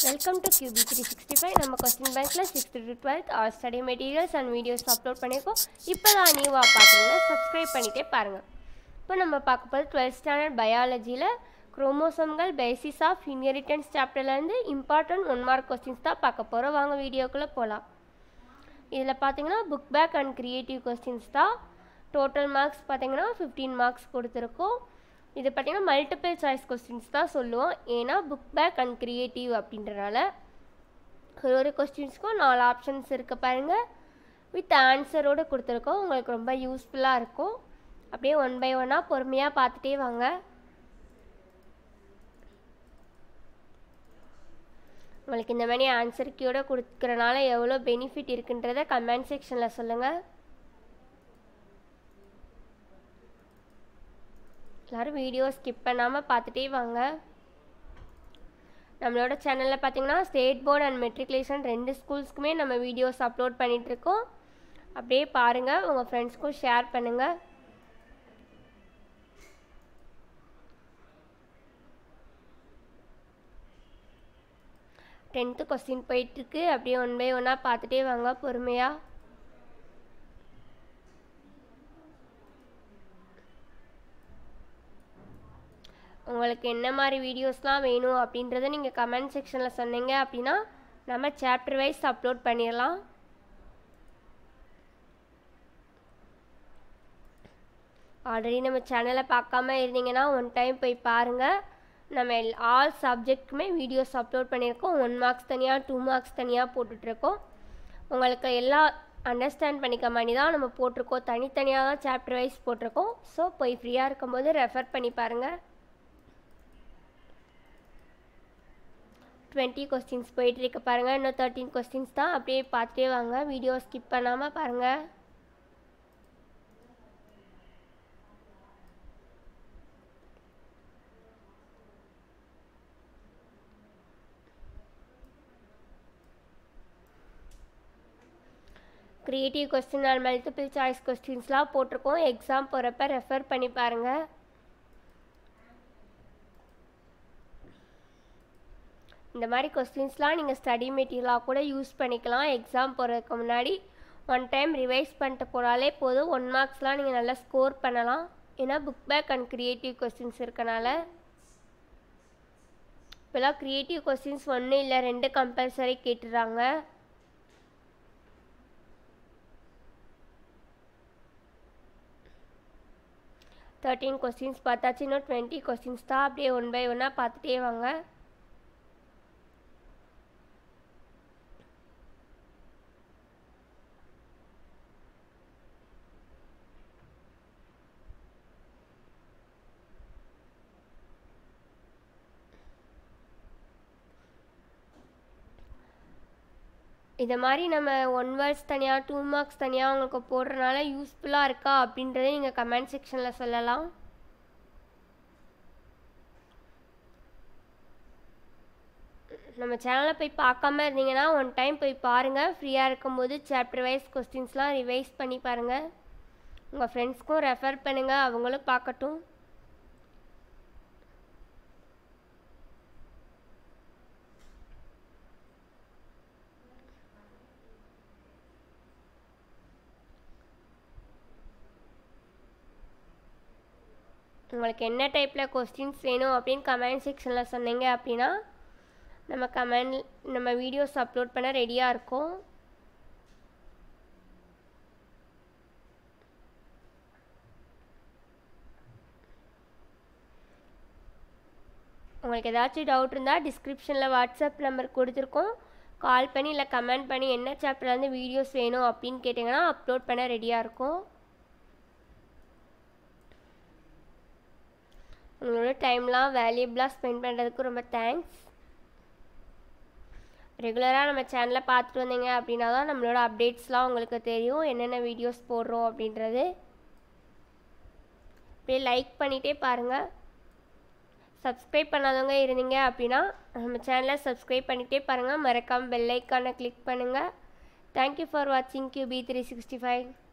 welcome to QB three sixty five நம்ம question பேங்க்கில் sixth to twelfth are study materials and videos upload பண்ணியிருக்கோம் இப்போ தான் நியூவாக பார்க்குறீங்க சப்ஸ்கிரைப் பண்ணிகிட்டே பாருங்கள் இப்போ நம்ம பார்க்க போகிறது டுவெல்த் ஸ்டாண்டர்ட் பயாலஜியில் குரோமோசோம்கள் பேசிஸ் ஆஃப் இன்ஹெரிட்டன்ஸ் சாப்டர்லேருந்து இம்பார்ட்டன்ட் ஒன் மார்க் கொஸ்டின்ஸ் தான் பார்க்க போகிறோம் வாங்க வீடியோக்குள்ளே போகலாம் இதில் பார்த்தீங்கன்னா book back and creative questions தான் டோட்டல் மார்க்ஸ் பார்த்தீங்கன்னா ஃபிஃப்டீன் மார்க்ஸ் கொடுத்துருக்கோம் இது பார்த்தீங்கன்னா மல்டிபிள் சாய்ஸ் கொஸ்டின்ஸ் தான் சொல்லுவோம் ஏன்னா புக் பேக் அண்ட் க்ரியேட்டிவ் அப்படின்றனால ஒரு ஒரு கொஸ்டின்ஸ்க்கும் நாலு ஆப்ஷன்ஸ் இருக்க பாருங்கள் வித் ஆன்சரோடு கொடுத்துருக்கோம் உங்களுக்கு ரொம்ப யூஸ்ஃபுல்லாக இருக்கும் அப்படியே ஒன் பை ஒன்னாக பொறுமையாக பார்த்துட்டே வாங்க உங்களுக்கு இந்த மாதிரி ஆன்சர் கீயோட கொடுக்குறனால எவ்வளோ பெனிஃபிட் இருக்குன்றத கமெண்ட் செக்ஷனில் சொல்லுங்கள் எல்லோரும் வீடியோ ஸ்கிப் பண்ணாமல் பார்த்துட்டே வாங்க நம்மளோட சேனலில் பார்த்தீங்கன்னா ஸ்டேட் போர்டு அண்ட் மெட்ரிகுலேஷன் ரெண்டு ஸ்கூல்ஸ்க்குமே நம்ம வீடியோஸ் அப்லோட் பண்ணிகிட்ருக்கோம் அப்படியே பாருங்கள் உங்கள் ஃப்ரெண்ட்ஸ்க்கும் ஷேர் பண்ணுங்கள் டென்த்து கொஸ்டின் போயிட்டுருக்கு அப்படியே ஒன் பை ஒன்னாக பார்த்துட்டே வாங்க பொறுமையாக உங்களுக்கு என்ன மாதிரி வீடியோஸ்லாம் வேணும் அப்படின்றத நீங்கள் கமெண்ட் செக்ஷனில் சொன்னீங்க அப்படின்னா நம்ம சாப்டர் வைஸ் அப்லோட் பண்ணிடலாம் ஆல்ரெடி நம்ம சேனலை பார்க்காம இருந்தீங்கன்னா ஒன் டைம் போய் பாருங்கள் நம்ம ஆல் சப்ஜெக்ட்டுமே வீடியோஸ் அப்லோட் பண்ணியிருக்கோம் ஒன் மார்க்ஸ் தனியாக டூ மார்க்ஸ் தனியாக போட்டுட்ருக்கோம் உங்களுக்கு எல்லா அண்டர்ஸ்டாண்ட் பண்ணிக்க மாதிரி தான் நம்ம போட்டிருக்கோம் தனித்தனியாக தான் சாப்டர் வைஸ் போட்டிருக்கோம் ஸோ போய் ஃப்ரீயாக இருக்கும்போது ரெஃபர் பண்ணி பாருங்கள் டுவெண்ட்டி கொஸ்டின்ஸ் போயிட்டுருக்க பாருங்கள் இன்னும் தேர்ட்டீன் கொஸ்டின்ஸ் தான் அப்படியே பார்த்துட்டே வாங்க வீடியோ ஸ்கிப் பண்ணாமல் பாருங்கள் creative question and multiple choice கொஸ்டின்ஸ்லாம் போட்டிருக்கோம் எக்ஸாம் போகிறப்ப ரெஃபர் பண்ணி பாருங்கள் இந்த மாதிரி கொஸ்டின்ஸ்லாம் நீங்கள் ஸ்டடி மெட்டீரியலாக கூட யூஸ் பண்ணிக்கலாம் எக்ஸாம் போகிறதுக்கு முன்னாடி ஒன் டைம் ரிவைஸ் பண்ணிட்டு போனாலே போதும் ஒன் மார்க்ஸ்லாம் நீங்கள் நல்லா ஸ்கோர் பண்ணலாம் ஏன்னா book back and creative questions இருக்கனால இப்போலாம் க்ரியேட்டிவ் கொஸ்டின்ஸ் ஒன்று இல்லை ரெண்டு கம்பல்சரி கேட்டுடுறாங்க தேர்ட்டீன் கொஸ்டின்ஸ் பார்த்தாச்சு இன்னும் டுவெண்ட்டி கொஸ்டின்ஸ் தான் அப்படியே ஒன் பை ஒன்னாக பார்த்துட்டே வாங்க இதை மாதிரி நம்ம ஒன் வேர்ட்ஸ் தனியாக டூ மார்க்ஸ் தனியாக உங்களுக்கு போடுறனால யூஸ்ஃபுல்லாக இருக்கா அப்படின்றத நீங்கள் கமெண்ட் செக்ஷனில் சொல்லலாம் நம்ம சேனலை போய் பார்க்காம இருந்தீங்கன்னா ஒன் டைம் போய் பாருங்கள் ஃப்ரீயாக இருக்கும்போது சாப்டர் வைஸ் கொஸ்டின்ஸ்லாம் ரிவைஸ் பண்ணி பாருங்கள் உங்கள் ஃப்ரெண்ட்ஸ்க்கும் ரெஃபர் பண்ணுங்கள் அவங்களும் பார்க்கட்டும் உங்களுக்கு என்ன டைப்பில் கொஸ்டின்ஸ் வேணும் அப்படின்னு கமெண்ட் செக்ஷனில் சொன்னீங்க அப்படின்னா நம்ம கமெண்ட் நம்ம வீடியோஸ் அப்லோட் பண்ண ரெடியாக இருக்கோம் உங்களுக்கு ஏதாச்சும் டவுட் இருந்தால் டிஸ்கிரிப்ஷனில் வாட்ஸ்அப் நம்பர் கொடுத்துருக்கோம் கால் பண்ணி இல்லை கமெண்ட் பண்ணி என்ன சாப்டர்லேருந்து வீடியோஸ் வேணும் அப்படின்னு கேட்டிங்கன்னா அப்லோட் பண்ண ரெடியாக இருக்கும் உங்களோட டைம்லாம் வேல்யூபிளாக ஸ்பெண்ட் பண்ணுறதுக்கு ரொம்ப தேங்க்ஸ் ரெகுலராக நம்ம சேனலை பார்த்துட்டு வந்தீங்க அப்படின்னா தான் நம்மளோட அப்டேட்ஸ்லாம் உங்களுக்கு தெரியும் என்னென்ன வீடியோஸ் போடுறோம் அப்படின்றது அப்படியே லைக் பண்ணிகிட்டே பாருங்கள் சப்ஸ்கிரைப் பண்ணாதவங்க இருந்தீங்க அப்படின்னா நம்ம சேனலை சப்ஸ்கிரைப் பண்ணிகிட்டே பாருங்கள் மறக்காமல் பெல் ஐக்கானை கிளிக் பண்ணுங்கள் தேங்க்யூ ஃபார் வாட்சிங் Q B three sixty five